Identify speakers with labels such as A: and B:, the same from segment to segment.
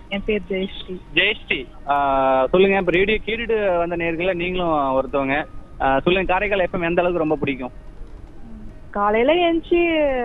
A: என் பேர் ஜெயஸ்ரீ
B: ஜெயஸ்ரீ ஆஹ் சொல்லுங்க இப்ப ரேடியோ கேட்டுட்டு வந்த நேர்கள நீங்களும் ஒருத்தவங்க ஆஹ் சொல்லுங்க காரைக்கால் எஃப்எம் எந்த அளவுக்கு ரொம்ப பிடிக்கும்
A: காலையில எழுந்துச்சு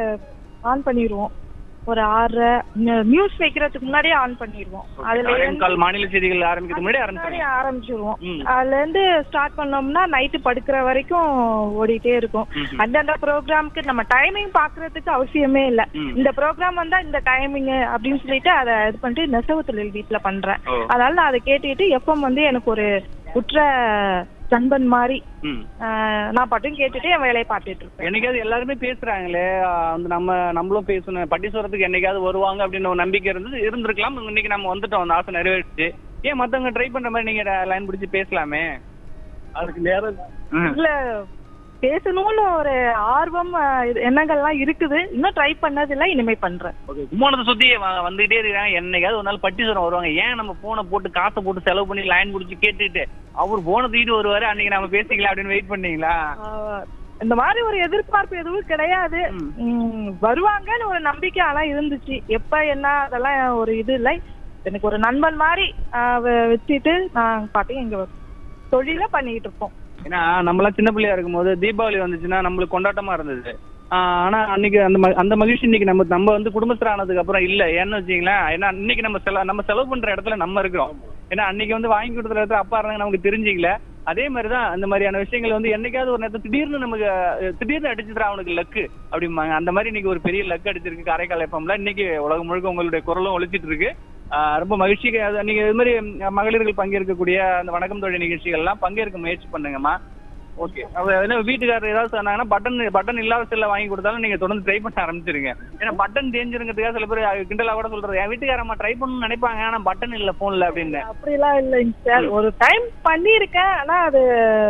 A: ஆன் பண்ணிடுவோம் ஒரு ஆறரை நியூஸ் வைக்கிறதுக்கு முன்னாடியே ஆன் பண்ணிடுவோம் அதுல
B: ஆறே
A: இருந்து-
B: முக்கால் மாநில செய்திகள் ஆரம்பிக்கிறதுக்கு முன்னாடி
A: முன்னாடி
B: ஆரம்பிச்சிருங்க
A: ஆரம்பிச்சிருவோம்
B: ம்.
A: அதுல இருந்து ஸ்டார்ட் பண்ணோம்னா நைட்டு படுக்கிற வரைக்கும் ஓடிட்டே இருக்கும்
B: ம்ஹும்.
A: அந்தந்த ப்ரோக்ராம்க்கு நம்ம டைமிங் பாக்குறதுக்கு அவசியமே இல்ல
B: ம்.
A: இந்த ப்ரோக்ராம் வந்தா இந்த டைமிங் அப்படின்னு சொல்லிட்டு அதை இது பண்ணிட்டு நெசவு தொழில் வீட்டுல பண்றேன்
B: ஓ.
A: அதனால நான் அதை கேட்டுக்கிட்டு எஃப்எம் வந்து எனக்கு ஒரு உற்ற நண்பன் மாதிரி
B: ம்.
A: ஆஹ் நான் பாட்டும் கேட்டுட்டு என் வேலையை பார்த்துட்டு இருப்பேன்
B: என்னைக்காவது எல்லாருமே பேசுறாங்களே ஆஹ் வந்து நம்ம நம்மளும் பேசணும் பட்டீஸ்வரத்துக்கு என்னைக்காவது வருவாங்க அப்படின்னு ஒரு நம்பிக்கை இருந்தது இருந்திருக்கலாம் இன்னைக்கு நம்ம வந்துட்டோம் அந்த ஆசை நிறைவேறிச்சு ஏன் மத்தவங்க ட்ரை பண்ற மாதிரி நீங்க லைன் பிடிச்சு பேசலாமே
C: அதுக்கு நேரம்
B: ம்.
A: இல்ல பேசணும்னு ஒரு ஆர்வம் ஆஹ் இது- எண்ணங்கள்லாம் இருக்குது இன்னும் ட்ரை பண்ணதில்ல இனிமே பண்றேன்
B: ஓகே கும்போணத்தை சுத்தி வ- வந்துகிட்டே இருக்காங்க என்னைக்காவது ஒரு நாள் பட்டீஸ்வரம் வருவாங்க ஏன் நம்ம போனை போட்டு காசை போட்டு செலவு பண்ணி லைன் பிடிச்சி கேட்டுட்டு அவர் போனை தூக்கிட்டு வருவாரு அன்னைக்கு நம்ம பேசிக்கலாம் அப்படின்னு வெயிட் பண்ணீங்களா
A: ஆஹ் இந்த மாதிரி ஒரு எதிர்பார்ப்பு எதுவும் கிடையாது
B: ம்.
A: ம், வருவாங்கன்னு ஒரு நம்பிக்கை ஆனா இருந்துச்சு எப்ப என்ன அதெல்லாம் ஒரு இது இல்லை எனக்கு ஒரு நண்பன் மாதிரி ஆஹ் வ- வச்சுட்டு நான் பாட்டு எங்க தொழில பண்ணிட்டு இருப்போம்
B: ஏன்னா நம்மளாம் சின்ன பிள்ளையா இருக்கும்போது தீபாவளி வந்துச்சுன்னா நம்மளுக்கு கொண்டாட்டமா இருந்தது ஆஹ் ஆனா அன்னைக்கு அந்த ம- அந்த மகிழ்ச்சி இன்னைக்கு நம்ம நம்ம வந்து குடும்பஸ்தர் ஆனதுக்கு அப்புறம் இல்ல ஏன்னு வச்சீங்களேன் ஏன்னா இன்னைக்கு நம்ம செல நம்ம செலவு பண்ற இடத்துல நம்ம இருக்கிறோம் ஏன்னா அன்னைக்கு வந்து வாங்கி கொடுத்த இடத்துல அப்பா இருந்தாங்க நமக்கு தெரிஞ்சிக்கல அதே மாதிரிதான் அந்த மாதிரியான விஷயங்கள் வந்து என்னைக்காவது ஒரு நேரத்துல திடீர்னு நமக்கு அஹ், திடீர்னு அடிச்சுதுரா அவனுக்கு லக்கு அப்படிம்பாங்க அந்த மாதிரி இன்னைக்கு ஒரு பெரிய லக்கு அடிச்சிருக்கு காரைக்கால் எஃப்எம்ல இன்னைக்கு உலகம் முழுக்க உங்களுடைய குரலும் ஒழிச்சிட்டு இருக்கு ஆஹ் ரொம்ப மகிழ்ச்சி அது நீங்க இது மாதிரி ம், மகளிர்கள் பங்கேற்கக்கூடிய அந்த வணக்கம் தொழில் நிகழ்ச்சிகள்லாம் பங்கேற்க முயற்சி பண்ணுங்கம்மா ஓகே என்ன வீட்டுக்காரர் ஏதாவது சொன்னாங்கன்னா பட்டன் பட்டன் இல்லாத செல்ல வாங்கி கொடுத்தாலும் நீங்க தொடர்ந்து ட்ரை பண்ண ஆரம்பிச்சிருங்க ஏன்னா பட்டன் தேஞ்சிருங்கிறதுக்காக சில பேர் கிண்டலா கூட சொல்றது என் வீட்டுக்காரம்மா ட்ரை பண்ணணும்னு நினைப்பாங்க ஆனா பட்டன் இல்ல போன்ல அப்படின்னு
A: அப்படிலாம் இல்லைங்க சார் ஒரு டைம் பண்ணியிருக்கேன் ஆனா அது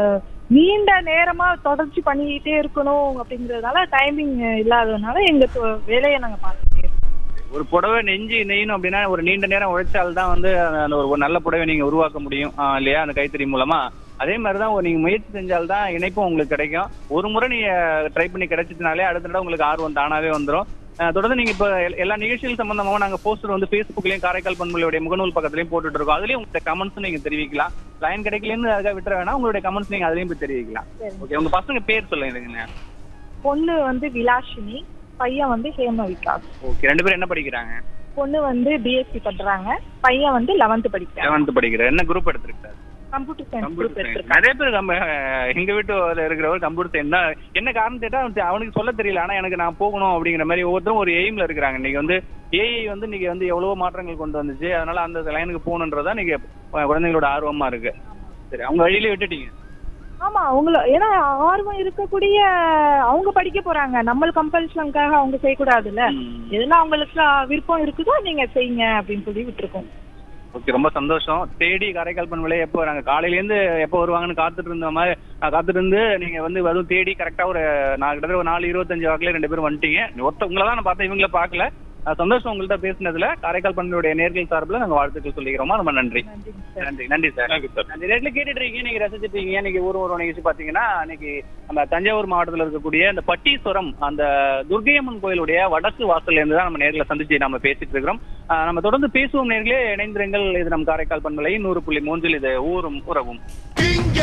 A: நீண்ட நேரமா தொடர்ச்சி பண்ணிக்கிட்டே இருக்கணும் அப்படிங்கறதுனால டைமிங் இல்லாததுனால எங்க தொ- வேலையை நாங்க பார்த்துட்டே இருக்கோம்
B: ஒரு புடவை நெஞ்சு நெய்யணும் அப்படின்னா ஒரு நீண்ட நேரம் உழைச்சால் தான் வந்து அந்த ஒரு ஒரு நல்ல புடவை நீங்க உருவாக்க முடியும் ஆஹ் இல்லையா அந்த கைத்தறி மூலமா அதே மாதிரி தான் நீங்க முயற்சி செஞ்சால் தான் இணைப்பும் உங்களுக்கு கிடைக்கும் ஒரு முறை நீங்க ட்ரை பண்ணி கிடைச்சிச்சுனாலே அடுத்த தடவை உங்களுக்கு ஆர்வம் தானாவே வந்துடும் தொடர்ந்து நீங்க இப்ப எல்- எல்லா நிகழ்ச்சிகள் சம்பந்தமாகவும் நாங்க போஸ்டர் வந்து ஃபேஸ்புக்லயும் காரைக்கால் பண்புகளுடைய முகநூல் பக்கத்துலயும் போட்டுட்டு இருக்கோம் அதுலயும் உங்களுடைய கமெண்ட்ஸ் நீங்க தெரிவிக்கலாம் லைன் கிடைக்கலன்னு அதுக்காக விட்டுற வேணா உங்களுடைய கமெண்ட்ஸ் நீங்க அதுலயும் போய் தெரிவிக்கலாம்
A: சரி.
B: ஓகே உங்க பசங்க பேர் சொல்லுங்க
A: பொண்ணு வந்து விலாஷினி பையன் வந்து ஹேம விகாஸ்
B: ஓகே ரெண்டு பேரும் என்ன படிக்கிறாங்க
A: பொண்ணு வந்து பிஎஸ்சி பண்றாங்க பையன் வந்து லெவன்த் படிக்கிறாங்க
B: செவன்த் படிக்கிற என்ன குரூப் எடுத்திருக்காரு
A: கம்ப்யூட்டர் சயின்ஸ் குரூப்
B: கம்ப்யூட்டர்
A: எடுத்திருக்காங்க
B: நிறைய பேர் நம்ம அஹ், எங்க வீட்டு இருக்கிறவர் கம்ப்யூட்டர் சயின்ஸ் தான் என்ன காரணம் கேட்டா அவனுக்கு- அவனுக்கு சொல்ல தெரியல ஆனா எனக்கு நான் போகணும் அப்படிங்கிற மாதிரி ஒவ்வொருத்தரும் ஒரு எய்ம்ல இருக்கிறாங்க இன்னைக்கு வந்து ஏஐ வந்து இன்னைக்கு வந்து எவ்வளவோ மாற்றங்கள் கொண்டு வந்துச்சு அதனால அந்த லைனுக்கு போகணுன்றதா நீங்க அஹ், குழந்தைங்களோட ஆர்வமா இருக்கு சரி அவங்க வழியில விட்டுட்டீங்க
A: ஆமா அவங்கள ஏன்னா ஆர்வம் இருக்கக்கூடிய அவங்க படிக்க போறாங்க நம்ம கம்பல்ஷனுக்காக அவங்க செய்யக்கூடாதுல்ல எதுனா அவங்களுக்கு விருப்பம் இருக்குதோ நீங்க செய்யுங்க அப்படின்னு சொல்லி விட்டுருக்கோம்
B: ஓகே ரொம்ப சந்தோஷம் தேடி காரைக்கால் பண்பலை எப்போ வராங்க காலையில இருந்து எப்போ வருவாங்கன்னு காத்துட்டு இருந்த மாதிரி நான் காத்துட்டு இருந்து நீங்க வந்து அதுவும் தேடி கரெக்டா ஒரு நான் கிட்டத்தட்ட ஒரு நாலு இருபத்தஞ்சு வாக்குல ரெண்டு பேரும் வந்துட்டீங்க ஒருத்த உங்களை தான் நான் பார்த்தேன் இவங்கள பார்க்கல அஹ் சந்தோஷம் உங்கள்கிட்ட பேசினதுல காரைக்கால் பண்புடைய நேர்கள் சார்பில் நாங்க வாழ்த்துக்கள் சொல்லிக்கிறோமா ரொம்ப நன்றி
A: நன்றிங்க சார்
B: நன்றி நன்றி சார் அந்த ரேட்ல கேட்டுட்டு இருக்கீங்க நீங்க ரசிச்சிட்டு இருக்கீங்க இன்னைக்கு ஊர் ஒரு நிகழ்ச்சி பாத்தீங்கன்னா இன்னைக்கு நம்ம தஞ்சாவூர் மாவட்டத்துல இருக்கக்கூடிய இந்த பட்டீஸ்வரம் அந்த துர்கையம்மன் கோயிலுடைய வடக்கு வாசல்ல இருந்து தான் நம்ம நேர்ல சந்திச்சு நம்ம பேசிட்டு இருக்கிறோம் ஆஹ் நம்ம தொடர்ந்து பேசுவோம் நேர்களே இணைந்திருங்கள் இது நம் காரைக்கால் பண்பலை நூறு புள்ளி மூன்றில் இது ஊரும் உறவும்